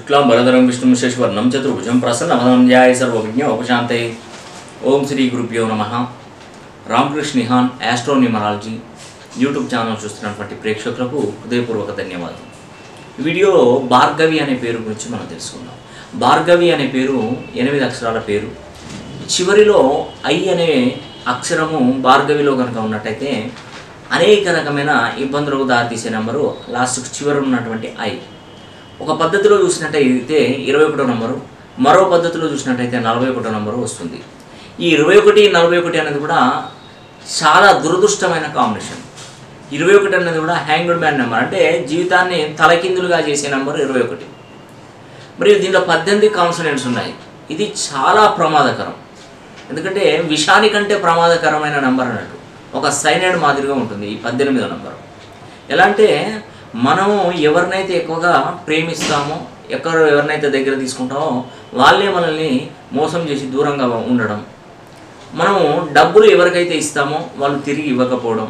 శుక్లాం బలధరం విష్ణు శశివర్ణం చతుర్భుజం ప్రసన్నవదనం సర్వవిజ్ఞ ఉపశాంతే ఓం శ్రీ గురుభ్యో నమ Ramakrishna Nihan astronumerology YouTube channel చూస్తున్నటువంటి ప్రేక్షకులకు హృదయపూర్వక ధన్యవాదాలు ఈ వీడియోలో భార్గవి అనే పేరు గురించి మనం తెలుసుకుందాం భార్గవి అనే పేరు ఎనిమిది అక్షరాల పేరు చివరిలో ఐ అనే అక్షరము భార్గవిలో కనుక ఉన్నట్టయితే అనేక రకమైన ఇబ్బందులకు దారితీసే నెంబరు లాస్ట్కి చివరి ఉన్నటువంటి ఐ ఒక పద్ధతిలో చూసినట్టయితే ఇరవై ఒకటో నంబరు మరో పద్ధతిలో చూసినట్టయితే నలభై ఒకటో నంబరు వస్తుంది ఈ ఇరవై ఒకటి నలభై ఒకటి అనేది కూడా చాలా దురదృష్టమైన కాంబినేషన్ ఇరవై ఒకటి అనేది కూడా హ్యాంగ్డ్ మ్యాన్ నెంబర్ అంటే జీవితాన్ని తలకిందులుగా చేసే నెంబర్ ఇరవై ఒకటి మరియు దీంట్లో పద్దెనిమిది కాన్సనెంట్స్ ఉన్నాయి ఇది చాలా ప్రమాదకరం ఎందుకంటే విషానికంటే ప్రమాదకరమైన నెంబర్ అన్నట్టు ఒక సైనైడ్ మాదిరిగా ఉంటుంది ఈ పద్దెనిమిదో నెంబర్ ఎలా అంటే మనము ఎవరినైతే ఎక్కువగా ప్రేమిస్తామో ఎక్కడ ఎవరినైతే దగ్గర తీసుకుంటామో వాళ్ళే మనల్ని మోసం చేసి దూరంగా ఉండడం మనము డబ్బులు ఎవరికైతే ఇస్తామో వాళ్ళు తిరిగి ఇవ్వకపోవడం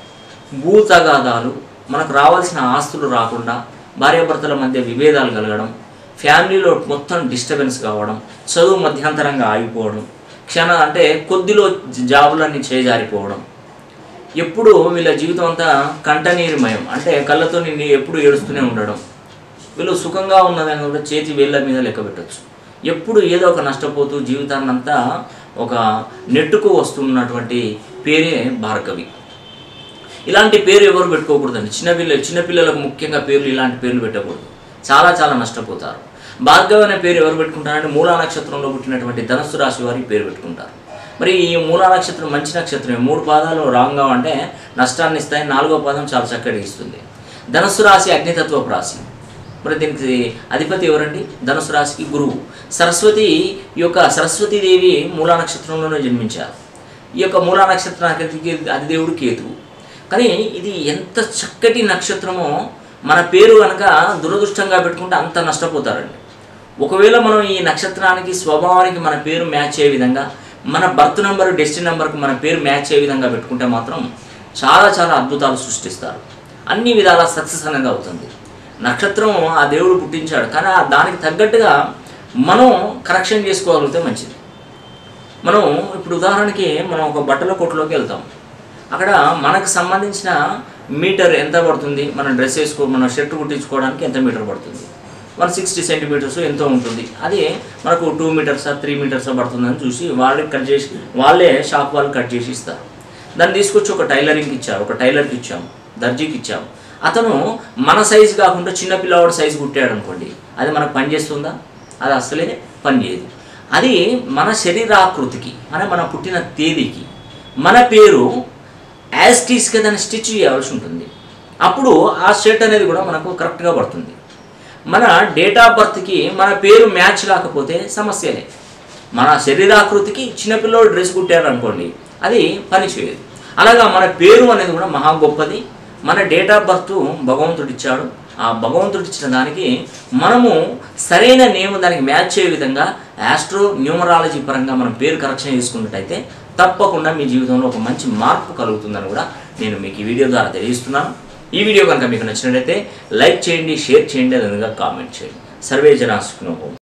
భూ తగాదాలు మనకు రావాల్సిన ఆస్తులు రాకుండా భార్యాభర్తల మధ్య విభేదాలు కలగడం ఫ్యామిలీలో మొత్తం డిస్టర్బెన్స్ కావడం చదువు మధ్యంతరంగా ఆగిపోవడం క్షణ అంటే కొద్దిలో జాబులన్నీ చేజారిపోవడం ఎప్పుడు వీళ్ళ జీవితం అంతా కంటనీరుమయం అంటే కళ్ళతో నిన్ను ఎప్పుడు ఏడుస్తూనే ఉండడం వీళ్ళు సుఖంగా ఉన్నదని కూడా చేతి వేళ్ళ మీద లెక్క పెట్టచ్చు ఎప్పుడు ఏదో ఒక నష్టపోతూ జీవితాన్ని అంతా ఒక నెట్టుకు వస్తున్నటువంటి పేరే భార్గవి ఇలాంటి పేరు ఎవరు పెట్టుకోకూడదండి చిన్నపిల్ల చిన్నపిల్లలకు ముఖ్యంగా పేర్లు ఇలాంటి పేర్లు పెట్టకూడదు చాలా చాలా నష్టపోతారు భార్గవి అనే పేరు ఎవరు పెట్టుకుంటారంటే మూలా నక్షత్రంలో పుట్టినటువంటి ధనస్సు రాశి వారి పేరు పెట్టుకుంటారు మరి ఈ మూలా నక్షత్రం మంచి నక్షత్రమే మూడు పాదాలు రాంగా అంటే నష్టాన్ని ఇస్తాయి నాలుగో పాదం చాలా చక్కగా ఇస్తుంది ధనస్సు రాశి అగ్నితత్వపు రాశి మరి దీనికి అధిపతి ఎవరండి ధనుసు రాశికి గురువు సరస్వతి ఈ యొక్క సరస్వతీదేవి మూలా నక్షత్రంలోనే జన్మించారు ఈ యొక్క మూలా నక్షత్రానికి అది దేవుడు కేతువు కానీ ఇది ఎంత చక్కటి నక్షత్రమో మన పేరు కనుక దురదృష్టంగా పెట్టుకుంటే అంత నష్టపోతారండి ఒకవేళ మనం ఈ నక్షత్రానికి స్వభావానికి మన పేరు మ్యాచ్ అయ్యే విధంగా మన బర్త్ నెంబర్ డెస్టినీ నెంబర్కి మన పేరు మ్యాచ్ అయ్యే విధంగా పెట్టుకుంటే మాత్రం చాలా చాలా అద్భుతాలు సృష్టిస్తారు అన్ని విధాల సక్సెస్ అనేది అవుతుంది నక్షత్రం ఆ దేవుడు పుట్టించాడు కానీ ఆ దానికి తగ్గట్టుగా మనం కరెక్షన్ చేసుకోగలిగితే మంచిది మనం ఇప్పుడు ఉదాహరణకి మనం ఒక బట్టల కొట్టులోకి వెళ్తాం అక్కడ మనకు సంబంధించిన మీటర్ ఎంత పడుతుంది మనం డ్రెస్ వేసుకో మన షర్ట్ కుట్టించుకోవడానికి ఎంత మీటర్ పడుతుంది వన్ సిక్స్టీ సెంటీమీటర్స్ ఎంతో ఉంటుంది అది మనకు టూ మీటర్సా త్రీ మీటర్సా పడుతుందని చూసి వాళ్ళకి కట్ చేసి వాళ్ళే షాప్ వాళ్ళు కట్ చేసి ఇస్తారు దాన్ని తీసుకొచ్చి ఒక టైలరింగ్కి ఇచ్చారు ఒక టైలర్కి ఇచ్చాము దర్జీకి ఇచ్చాము అతను మన సైజు కాకుండా చిన్న పిల్లవాడు సైజు కుట్టాడు అనుకోండి అది మనకు పని చేస్తుందా అది అసలే పని చేయదు అది మన శరీరాకృతికి అంటే మన పుట్టిన తేదీకి మన పేరు యాస్టీస్గా దాన్ని స్టిచ్ చేయాల్సి ఉంటుంది అప్పుడు ఆ షర్ట్ అనేది కూడా మనకు కరెక్ట్గా పడుతుంది మన డేట్ ఆఫ్ బర్త్కి మన పేరు మ్యాచ్ కాకపోతే సమస్యలే మన శరీరాకృతికి చిన్నపిల్లోడు డ్రెస్ కుట్టారు అనుకోండి అది పని చేయదు అలాగా మన పేరు అనేది కూడా మహా గొప్పది మన డేట్ ఆఫ్ బర్త్ భగవంతుడు ఇచ్చాడు ఆ భగవంతుడు ఇచ్చిన దానికి మనము సరైన నేమ్ దానికి మ్యాచ్ అయ్యే విధంగా ఆస్ట్రో న్యూమరాలజీ పరంగా మనం పేరు కరెక్షన్ చేసుకున్నట్టయితే తప్పకుండా మీ జీవితంలో ఒక మంచి మార్పు కలుగుతుందని కూడా నేను మీకు ఈ వీడియో ద్వారా తెలియజేస్తున్నాను ఈ వీడియో కనుక మీకు నచ్చినట్లయితే లైక్ చేయండి షేర్ చేయండి అదేవిధంగా కామెంట్ చేయండి సర్వే జనాసుకునో